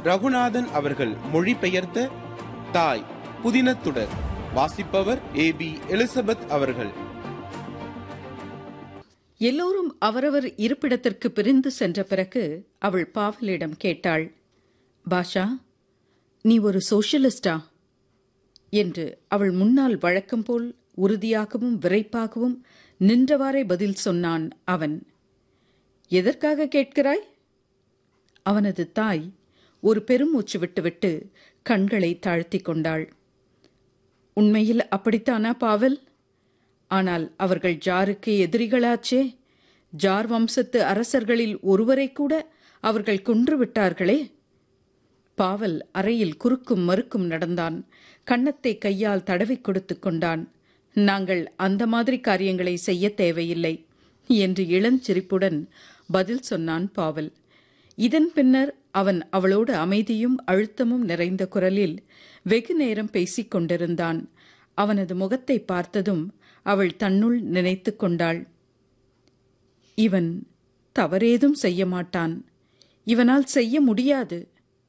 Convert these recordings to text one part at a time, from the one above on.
ரகுநாதன் அவர்கள் மொழிபெயர்த்த தாய் புதினத்துடர் வாசிப்பவர் ஏ பி எலிசபெத் அவர்கள் எல்லோரும் அவரவர் இருப்பிடத்திற்கு பிரிந்து சென்ற பிறகு அவள் பாவலிடம் கேட்டாள் பாஷா நீ ஒரு சோஷலிஸ்டா என்று அவள் முன்னால் வழக்கம் போல் உறுதியாகவும் விரைப்பாகவும் நின்றவாறே பதில் சொன்னான் அவன் எதற்காக கேட்கிறாய் அவனது தாய் ஒரு பெருமூச்சு விட்டுவிட்டு கண்களை தாழ்த்தி கொண்டாள் உண்மையில் அப்படித்தானா பாவல் ஆனால் அவர்கள் ஜாருக்கு எதிரிகளாச்சே ஜார் வம்சத்து அரசர்களில் ஒருவரை கூட அவர்கள் கொன்று விட்டார்களே பாவல் அறையில் குறுக்கும் மறுக்கும் நடந்தான் கன்னத்தை கையால் தடவிக் கொடுத்துக் கொண்டான் நாங்கள் அந்த மாதிரி காரியங்களை செய்ய தேவையில்லை என்று இளஞ்சிரிப்புடன் பதில் சொன்னான் பாவல் இதன் பின்னர் அவன் அவளோடு அமைதியும் அழுத்தமும் நிறைந்த குரலில் வெகு நேரம் பேசிக் கொண்டிருந்தான் அவனது முகத்தை பார்த்ததும் அவள் தன்னுள் நினைத்து கொண்டாள் இவன் தவறேதும் செய்ய மாட்டான் இவனால் செய்ய முடியாது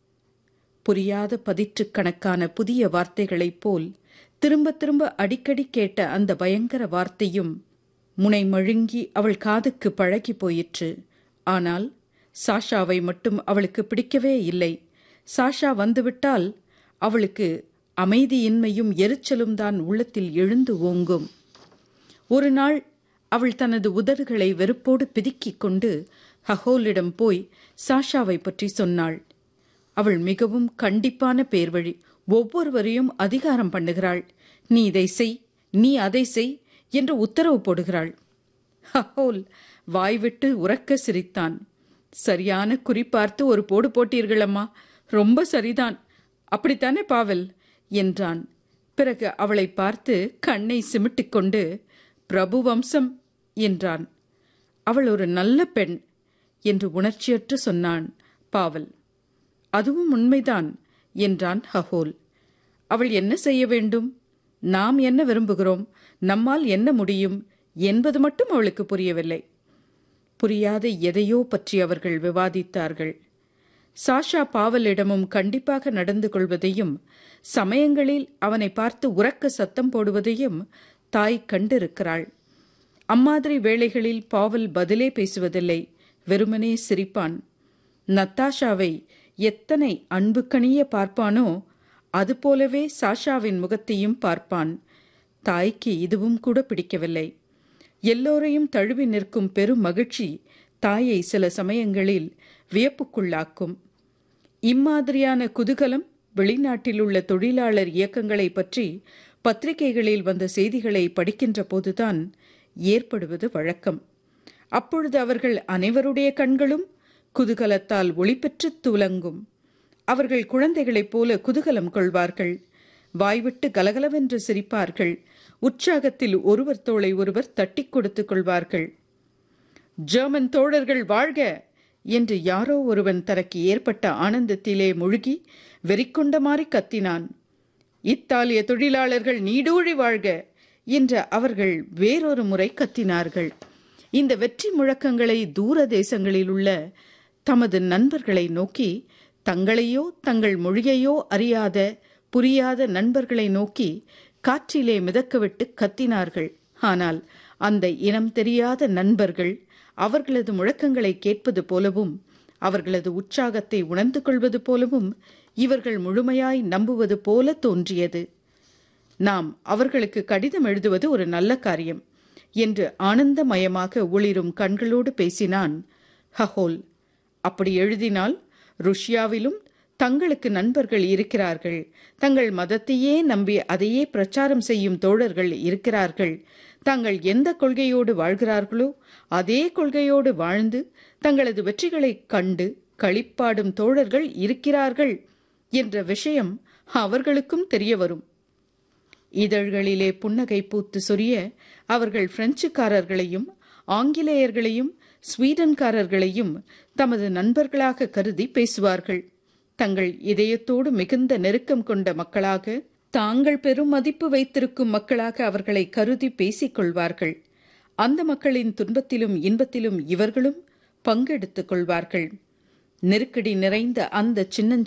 புரியாத பதிற்றுக்கணக்கான புதிய வார்த்தைகளைப் போல் திரும்ப திரும்ப அடிக்கடி கேட்ட அந்த பயங்கர வார்த்தையும் முனை மழுங்கி அவள் காதுக்கு பழகி போயிற்று ஆனால் சாஷாவை மட்டும் அவளுக்கு பிடிக்கவே இல்லை சாஷா வந்துவிட்டால் அவளுக்கு அமைதியின்மையும் எரிச்சலும் தான் உள்ளத்தில் எழுந்து ஓங்கும் ஒரு நாள் அவள் தனது உதடுகளை வெறுப்போடு பிதுக்கிக் கொண்டு ஹஹோலிடம் போய் சாஷாவை பற்றி சொன்னாள் அவள் மிகவும் கண்டிப்பான பேர்வழி ஒவ்வொருவரையும் அதிகாரம் பண்ணுகிறாள் நீ இதை செய் நீ அதை செய் என்று உத்தரவு போடுகிறாள் ஹஹோல் வாய்விட்டு உறக்க சிரித்தான் சரியான குறிப்பார்த்து ஒரு போடு போட்டீர்களம்மா ரொம்ப சரிதான் அப்படித்தானே பாவல் என்றான் பிறகு அவளை பார்த்து கண்ணை சிமிட்டிக் கொண்டு பிரபு வம்சம் என்றான் அவள் ஒரு நல்ல பெண் என்று உணர்ச்சியற்று சொன்னான் பாவல் அதுவும் உண்மைதான் என்றான் ஹஹோல் அவள் என்ன செய்ய வேண்டும் நாம் என்ன விரும்புகிறோம் நம்மால் என்ன முடியும் என்பது மட்டும் அவளுக்கு புரியவில்லை புரியாத எதையோ பற்றி அவர்கள் விவாதித்தார்கள் சாஷா பாவலிடமும் கண்டிப்பாக நடந்து கொள்வதையும் சமயங்களில் அவனை பார்த்து உறக்க சத்தம் போடுவதையும் தாய் கண்டிருக்கிறாள் அம்மாதிரி வேளைகளில் பாவல் பதிலே பேசுவதில்லை வெறுமனே சிரிப்பான் நத்தாஷாவை எத்தனை அன்புக்கணிய பார்ப்பானோ அதுபோலவே சாஷாவின் முகத்தையும் பார்ப்பான் தாய்க்கு இதுவும் கூட பிடிக்கவில்லை எல்லோரையும் தழுவி நிற்கும் பெரும் மகிழ்ச்சி தாயை சில சமயங்களில் வியப்புக்குள்ளாக்கும் இம்மாதிரியான குதூகலம் வெளிநாட்டில் உள்ள தொழிலாளர் இயக்கங்களை பற்றி பத்திரிகைகளில் வந்த செய்திகளை படிக்கின்ற போதுதான் ஏற்படுவது வழக்கம் அப்பொழுது அவர்கள் அனைவருடைய கண்களும் குதூகலத்தால் ஒளிபெற்று துலங்கும் அவர்கள் குழந்தைகளைப் போல குதூகலம் கொள்வார்கள் வாய்விட்டு கலகலவென்று சிரிப்பார்கள் உற்சாகத்தில் ஒருவர் தோளை ஒருவர் தட்டிக் கொடுத்துக் கொள்வார்கள் ஜெர்மன் தோழர்கள் வாழ்க என்று யாரோ ஒருவன் தனக்கு ஏற்பட்ட ஆனந்தத்திலே முழுகி வெறிக்கொண்ட மாறி கத்தினான் இத்தாலிய தொழிலாளர்கள் நீடூழி வாழ்க என்ற அவர்கள் வேறொரு முறை கத்தினார்கள் இந்த வெற்றி முழக்கங்களை தூர தேசங்களில் உள்ள தமது நண்பர்களை நோக்கி தங்களையோ தங்கள் மொழியையோ அறியாத புரியாத நண்பர்களை நோக்கி காற்றிலே மிதக்கவிட்டு கத்தினார்கள் ஆனால் அந்த இனம் தெரியாத நண்பர்கள் அவர்களது முழக்கங்களை கேட்பது போலவும் அவர்களது உற்சாகத்தை உணர்ந்து கொள்வது போலவும் இவர்கள் முழுமையாய் நம்புவது போல தோன்றியது நாம் அவர்களுக்கு கடிதம் எழுதுவது ஒரு நல்ல காரியம் என்று ஆனந்தமயமாக ஒளிரும் கண்களோடு பேசினான் ஹஹோல் அப்படி எழுதினால் ருஷ்யாவிலும் தங்களுக்கு நண்பர்கள் இருக்கிறார்கள் தங்கள் மதத்தையே நம்பி அதையே பிரச்சாரம் செய்யும் தோழர்கள் இருக்கிறார்கள் தாங்கள் எந்த கொள்கையோடு வாழ்கிறார்களோ அதே கொள்கையோடு வாழ்ந்து தங்களது வெற்றிகளைக் கண்டு களிப்பாடும் தோழர்கள் இருக்கிறார்கள் என்ற விஷயம் அவர்களுக்கும் தெரிய வரும் இதழ்களிலே புன்னகை பூத்து சொரிய அவர்கள் பிரெஞ்சுக்காரர்களையும் ஆங்கிலேயர்களையும் ஸ்வீடன்காரர்களையும் தமது நண்பர்களாக கருதி பேசுவார்கள் தங்கள் இதயத்தோடு மிகுந்த நெருக்கம் கொண்ட மக்களாக தாங்கள் பெரும் மதிப்பு வைத்திருக்கும் மக்களாக அவர்களை கருதி பேசிக் கொள்வார்கள் அந்த மக்களின் துன்பத்திலும் இன்பத்திலும் இவர்களும் பங்கெடுத்துக் கொள்வார்கள் நெருக்கடி நிறைந்த அந்த சின்னஞ்சிறு